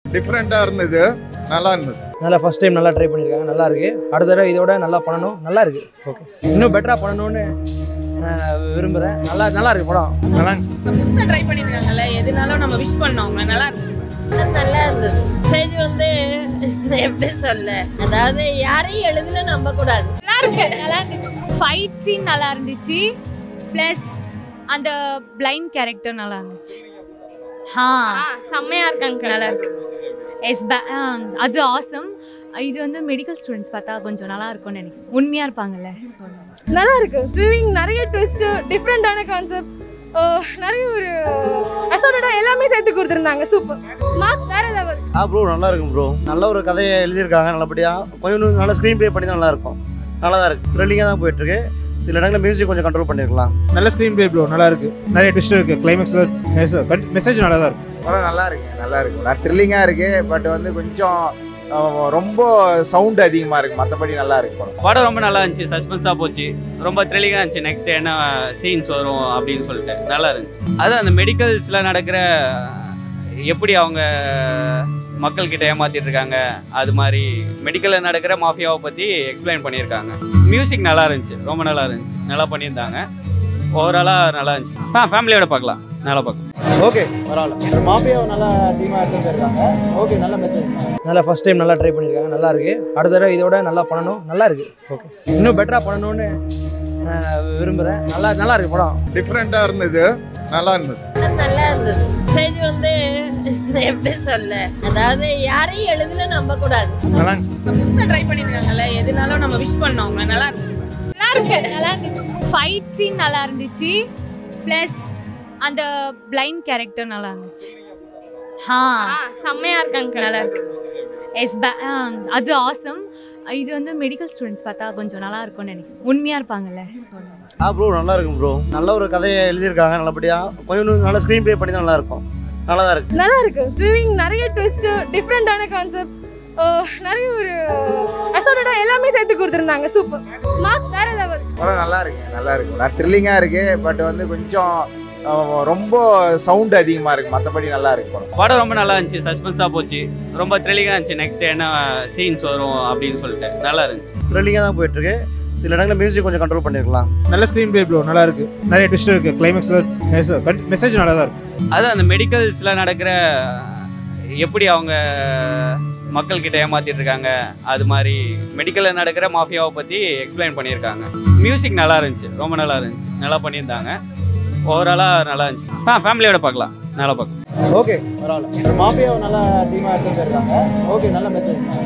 டிஃப்ரெண்ட்டாக இருந்தது நல்லா இருந்தது நல்லா ஃபர்ஸ்ட் டைம் நல்லா ட்ரை பண்ணியிருக்காங்க நல்லா இருக்கு அடுத்த தடவை இதோட நல்லா பண்ணணும் நல்லா இருக்கு ஓகே இன்னும் பெட்டராக பண்ணணும்னு நான் விரும்புகிறேன் நல்லா நல்லா இருக்கு படம் நல்லா புதுசாக ட்ரை பண்ணியிருக்காங்கல்ல எதுனாலும் நம்ம விஷ் பண்ணோம் அவங்க நல்லா இருக்கு அது நல்லா இருந்தது மெசேஜ் வந்து எப்படி சொல்ல அதாவது யாரையும் எளிதில் நம்ப கூடாது நல்லா இருக்கு நல்லா இருந்துச்சு ஃபைட் சீன் நல்லா இருந்துச்சு ப்ளஸ் அந்த பிளைண்ட் கேரக்டர் நல்லா இருந்துச்சு ஆ செம்மையா இருக்காங்க நல்லா இருக்கு எஸ் அது ஆசம் இது வந்து மெடிக்கல் ஸ்டூடெண்ட்ஸ் பார்த்தா கொஞ்சம் நல்லா இருக்கும்னு நினைக்கிறேன் உண்மையாக இருப்பாங்கல்ல So, அந்த மாதிரி. நல்லா இருக்கு த்ரில்லிங் நிறைய ட்விஸ்ட் டிஃப்ரெண்டான கான்செப்ட் நிறைய ஒரு அசோடோட எல்லாமே சேர்த்து கொடுத்துருந்தாங்க சூப்பர் மாஸ் வேற லெவல் ஆ ப்ரோ நல்லா இருக்கும் ப்ரோ நல்ல ஒரு கதையை எழுதியிருக்காங்க நல்லபடியாக கொஞ்சம் இன்னும் நல்லா ஸ்க்ரீன் ப்ளே பண்ணி நல்லா இருக்கும் நல்லா தான் இருக்குது த்ரில்லிங்காக தான் போயிட்டுருக்கு சில இடங்களில் மியூசிக் கொஞ்சம் கண்ட்ரோல் பண்ணியிருக்கலாம் நல்ல ஸ்க்ரீன் ப்ளே ப்ரோ நல்லா இருக்கு நிறைய ட்விஸ்ட் இருக்கு கிளைமேக்ஸில் மெசேஜ் நல்லா தான் இருக்கு படம் நல்லா இருக்கு நல்லா இருக்கு நான் த்ரில்லிங்காக இருக்கு பட் வந்து கொஞ்சம் அஹ், ரொம்ப சவுண்ட் அதிகமாக இருக்கு மற்றபடி நல்லா இருக்கு படம் படம் ரொம்ப நல்லா இருந்துச்சு சஸ்பென்ஸாக போச்சு ரொம்ப த்ரில்லிங்காக இருந்துச்சு நெக்ஸ்ட் என்ன சீன்ஸ் வரும் அப்படின்னு சொல்லிட்டு நல்லா இருந்துச்சு அது அந்த மெடிக்கல்ஸில் நடக்கிற எப்படி அவங்க மக்கள்கிட்ட ஏமாத்திட்டு இருக்காங்க அது மாதிரி மெடிக்கலில் நடக்கிற மாஃபியாவை பற்றி எக்ஸ்பிளைன் பண்ணியிருக்காங்க மியூசிக் நல்லா இருந்துச்சு ரொம்ப நல்லா இருந்துச்சு நல்லா பண்ணியிருந்தாங்க ஓவராலாக நல்லா இருந்துச்சு ஆ ஃபேமிலியோட பார்க்கலாம் நல்லா பார்க்கலாம் ஓகே பரவாயில்ல மாஃபியாவை நல்லா டீமாக எடுத்துகிட்டு இருக்காங்க ஓகே நல்ல மெசேஜ் நல்லா ஃபர்ஸ்ட் டைம் நல்லா ட்ரை பண்ணியிருக்காங்க நல்லா இருக்கு அடுத்த தடவை இதோட நல்லா பண்ணணும் நல்லா இருக்கு ஓகே இன்னும் பெட்டராக பண்ணணும்னு நான் விரும்புகிறேன் நல்லா நல்லா இருக்கு படம் டிஃப்ரெண்ட்டாக இருந்தது நல்லா இருந்தது அது நல்லா இருந்தது மெசேஜ் வந்து எப்படி சொல்ல அதாவது யாரையும் எளிதில் நம்ப கூடாது நல்லா புதுசாக ட்ரை பண்ணியிருக்காங்கல்ல எதுனாலும் நம்ம விஷ் பண்ணோம் அவங்க நல்லா இருக்கு நல்லா இருக்கு நல்லா இருந்துச்சு ஃபைட் சீன் நல்லா இருந்துச்சு ப்ளஸ் அந்த பிளைண்ட் கேரக்டர் நல்லா இருந்துச்சு ஆ செம்மையா இருக்காங்க நல்லா இருக்கு எஸ் அது ஆசம் இது வந்து மெடிக்கல் ஸ்டூடெண்ட்ஸ் பார்த்தா கொஞ்சம் நல்லா இருக்கும்னு நினைக்கிறேன் உண்மையாக இருப்பாங்கல்ல So, அந்த மாதிரி. ஆ ப்ரோ நல்லா இருக்கும் ப்ரோ நல்ல ஒரு கதையை எழுதியிருக்காங்க நல்லபடியாக கொஞ்சம் இன்னும் நல்லா ஸ்க்ரீன் ப்ளே பண்ணி நல்லா இருக்கும் நல்லா தான் இருக்குது நல்லா இருக்கு த்ரில்லிங் நிறைய ட்விஸ்ட் டிஃப்ரெண்டான கான்செப்ட் நிறைய ஒரு அசோடோட எல்லாமே சேர்த்து கொடுத்துருந்தாங்க சூப்பர் மாஸ் வேற லெவல் படம் நல்லா இருக்கு நல்லா இருக்கு நான் த்ரில்லிங்காக இருக்கு பட் வந்து கொஞ்சம் அஹ், ரொம்ப சவுண்ட் அதிகமாக இருக்கு மற்றபடி நல்லா இருக்கு படம் படம் ரொம்ப நல்லா இருந்துச்சு சஸ்பென்ஸாக போச்சு ரொம்ப த்ரில்லிங்காக இருந்துச்சு நெக்ஸ்ட் என்ன சீன்ஸ் வரும் அப்படின்னு சொல்லிட்டு நல்லா இருந்துச்சு த்ரில்லிங்காக தான் போயிட்டுருக்கு சில இடங்களில் மியூசிக் கொஞ்சம் கண்ட்ரோல் பண்ணியிருக்கலாம் நல்ல ஸ்க்ரீன் ப்ளே ப்ரோ நல்லா இருக்கு நிறைய ட்விஸ்ட் இருக்கு கிளைமேக்ஸில் மெசேஜ் நல்லா தான் இருக்கு அது அந்த மெடிக்கல்ஸில் நடக்கிற எப்படி அவங்க மக்கள்கிட்ட ஏமாத்திட்டு இருக்காங்க அது மாதிரி மெடிக்கலில் நடக்கிற மாஃபியாவை பற்றி எக்ஸ்பிளைன் பண்ணியிருக்காங்க மியூசிக் நல்லா இருந்துச்சு ரொம்ப நல்லா இருந்துச்சு நல்லா பண்ணியிருந்தாங்க ஓவராலாக நல்லா இருந்துச்சு ஆ ஃபேமிலியோட பார்க்கலாம் நல்லா பார்க்கலாம் ஓகே பரவாயில்ல மாஃபியாவை நல்லா டீமாக எடுத்துகிட்டு இருக்காங்க ஓகே நல்ல மெசேஜ்